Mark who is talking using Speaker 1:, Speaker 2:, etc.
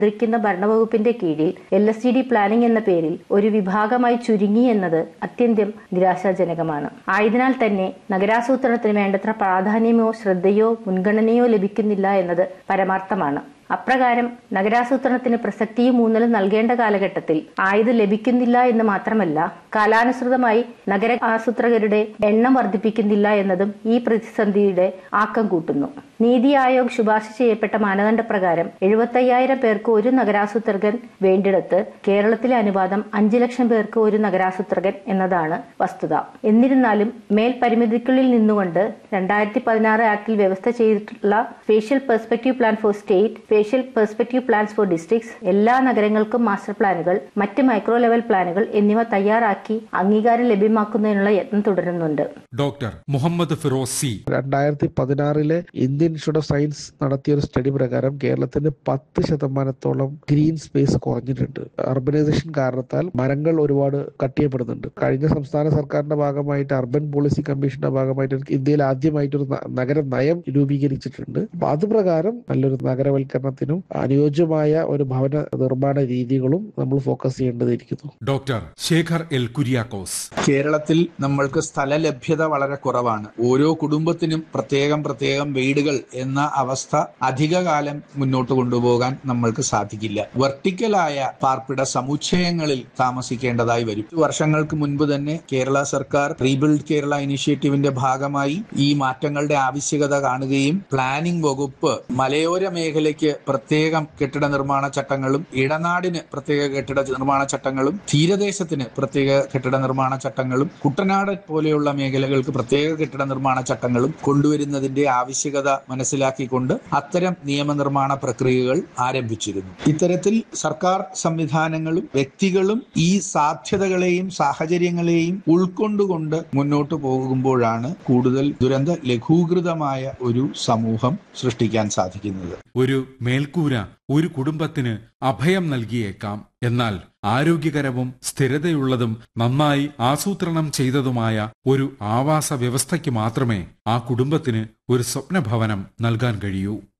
Speaker 1: നിയന്ത്രിക്കുന്ന ഭരണവകുപ്പിന്റെ കീഴിൽ L S D D planning എന്ന പേരിൽ ഒരു വിഭാഗമായി ചുരുങ്ങി എന്നത് അത്യന്തം നിരാശാജനകമാണ് ആയതിനാൽ തന്നെ നഗരാസൂത്രണത്തിന് വേണ്ടത്ര പ്രാധാന്യമോ ശ്രദ്ധയോ മുൻഗണനയോ ലഭിക്കുന്നില്ല എന്നത് പരമാർത്ഥമാണ് അപ്രകാരം നഗരാസൂത്രണത്തിന് പ്രസക്തിയും ഊന്നലും നൽകേണ്ട കാലഘട്ടത്തിൽ ആയത് ലഭിക്കുന്നില്ല എന്ന് മാത്രമല്ല കാലാനുസൃതമായി നഗര ആസൂത്രകരുടെ എണ്ണം വർദ്ധിപ്പിക്കുന്നില്ല എന്നതും ഈ പ്രതിസന്ധിയുടെ ആക്കം കൂട്ടുന്നു നീതി ആയോഗ് ശുപാർശ ചെയ്യപ്പെട്ട മാനദണ്ഡപ്രകാരം എഴുപത്തയ്യായിരം പേർക്ക് ഒരു നഗരാസൂത്രകൻ വേണ്ടിടത്ത് കേരളത്തിലെ അനുപാതം അഞ്ചു ലക്ഷം പേർക്ക് ഒരു നഗരാസൂത്രകൻ എന്നതാണ് വസ്തുത എന്നിരുന്നാലും മേൽ പരിമിതിക്കുള്ളിൽ നിന്നുകൊണ്ട് രണ്ടായിരത്തി പതിനാറ് ആക്ടിൽ വ്യവസ്ഥ ചെയ്തിട്ടുള്ള spatial perspective plan for state spatial perspective plans for districts എല്ലാ നഗരങ്ങൾക്കും മാസ്റ്റർ പ്ലാനുകൾ മറ്റ് മൈക്രോ ലെവൽ പ്ലാനുകൾ എന്നിവ തയ്യാറാക്കി അംഗീകാരം ലഭ്യമാക്കുന്നതിനുള്ള യത്നം തുടരുന്നുണ്ട്
Speaker 2: ഡോക്ടർ മുഹമ്മദ് ഫിറോസ് സി
Speaker 3: രണ്ടായിരത്തി പതിനാറിലെ ഇന്ത്യൻ ഇൻസ്റ്റിറ്റ്യൂട്ട് ഓഫ് സയൻസ് നടത്തിയ ഒരു സ്റ്റഡി പ്രകാരം കേരളത്തിന് പത്ത് ശതമാനത്തോളം ഗ്രീൻ സ്പേസ് കുറഞ്ഞിട്ടുണ്ട് അർബനൈസേഷൻ കാരണത്താൽ മരങ്ങൾ ഒരുപാട് കട്ട് ചെയ്യപ്പെടുന്നുണ്ട് കഴിഞ്ഞ സംസ്ഥാന സർക്കാരിന്റെ ഭാഗമായിട്ട് അർബൻ പോളിസി കമ്മീഷന്റെ ഭാഗമായിട്ട് ഇന്ത്യയിൽ ആദ്യമായിട്ട് ഒരു ന- നഗര നയം രൂപീകരിച്ചിട്ടുണ്ട് അപ്പൊ അത് പ്രകാരം നല്ലൊരു നഗരവൽക്കരണത്തിനും അനുയോജ്യമായ ഒരു ഭവന നിർമ്മാണ രീതികളും നമ്മൾ ഫോക്കസ് ചെയ്യേണ്ടതിരിക്കുന്നു
Speaker 2: ഡോക്ടർ ശേഖർ എൽ കുര്യാക്കോസ്
Speaker 4: കേരളത്തിൽ നമ്മൾക്ക് സ്ഥലലഭ്യത വളരെ കുറവാണ് ഓരോ കുടുംബത്തിനും പ്രത്യേകം പ്രത്യേകം വീടുകൾ എന്ന അവസ്ഥ അധികകാലം മുന്നോട്ട് കൊണ്ടുപോകാൻ നമ്മൾക്ക് സാധിക്കില്ല വെർട്ടിക്കലായ പാർപ്പിട സമുച്ചയങ്ങളിൽ താമസിക്കേണ്ടതായി വരും വർഷങ്ങൾക്ക് മുൻപ് തന്നെ കേരള സർക്കാർ റീബിൽഡ് കേരള ഇനിഷ്യേറ്റീവിന്റെ ഭാഗമായി ഈ മാറ്റങ്ങളുടെ ആവശ്യകത കാണുകയും പ്ലാനിംഗ് വകുപ്പ് മലയോര മേഖലയ്ക്ക് പ്രത്യേകം കെട്ടിട നിർമ്മാണ ചട്ടങ്ങളും ഇടനാടിന് പ്രത്യേക കെട്ടിട നിർമ്മാണ ചട്ടങ്ങളും തീരദേശത്തിന് പ്രത്യേക കെട്ടിട നിർമ്മാണ ചട്ടങ്ങളും കുട്ടനാട് പോലെയുള്ള മേഖലകൾക്ക് പ്രത്യേക കെട്ടിട നിർമ്മാണ ചട്ടങ്ങളും കൊണ്ടുവരുന്നതിന്റെ ആവശ്യകത മനസ്സിലാക്കിക്കൊണ്ട് അത്തരം നിയമനിർമ്മാണ പ്രക്രിയകൾ ആരംഭിച്ചിരുന്നു ഇത്തരത്തിൽ സർക്കാർ സംവിധാനങ്ങളും വ്യക്തികളും ഈ സാധ്യതകളെയും സാഹചര്യങ്ങളെയും ഉൾക്കൊണ്ടുകൊണ്ട് മുന്നോട്ട് പോകുമ്പോഴാണ് കൂടുതൽ ദുരന്ത ലഘൂകൃതമായ ഒരു സമൂഹം സൃഷ്ടിക്കാൻ സാധിക്കുന്നത്
Speaker 2: ഒരു മേൽക്കൂര ഒരു കുടുംബത്തിന് അഭയം നൽകിയേക്കാം എന്നാൽ ആരോഗ്യകരവും സ്ഥിരതയുള്ളതും നന്നായി ആസൂത്രണം ചെയ്തതുമായ ഒരു ആവാസ വ്യവസ്ഥയ്ക്ക് മാത്രമേ ആ കുടുംബത്തിന് ഒരു സ്വപ്നഭവനം നൽകാൻ കഴിയൂ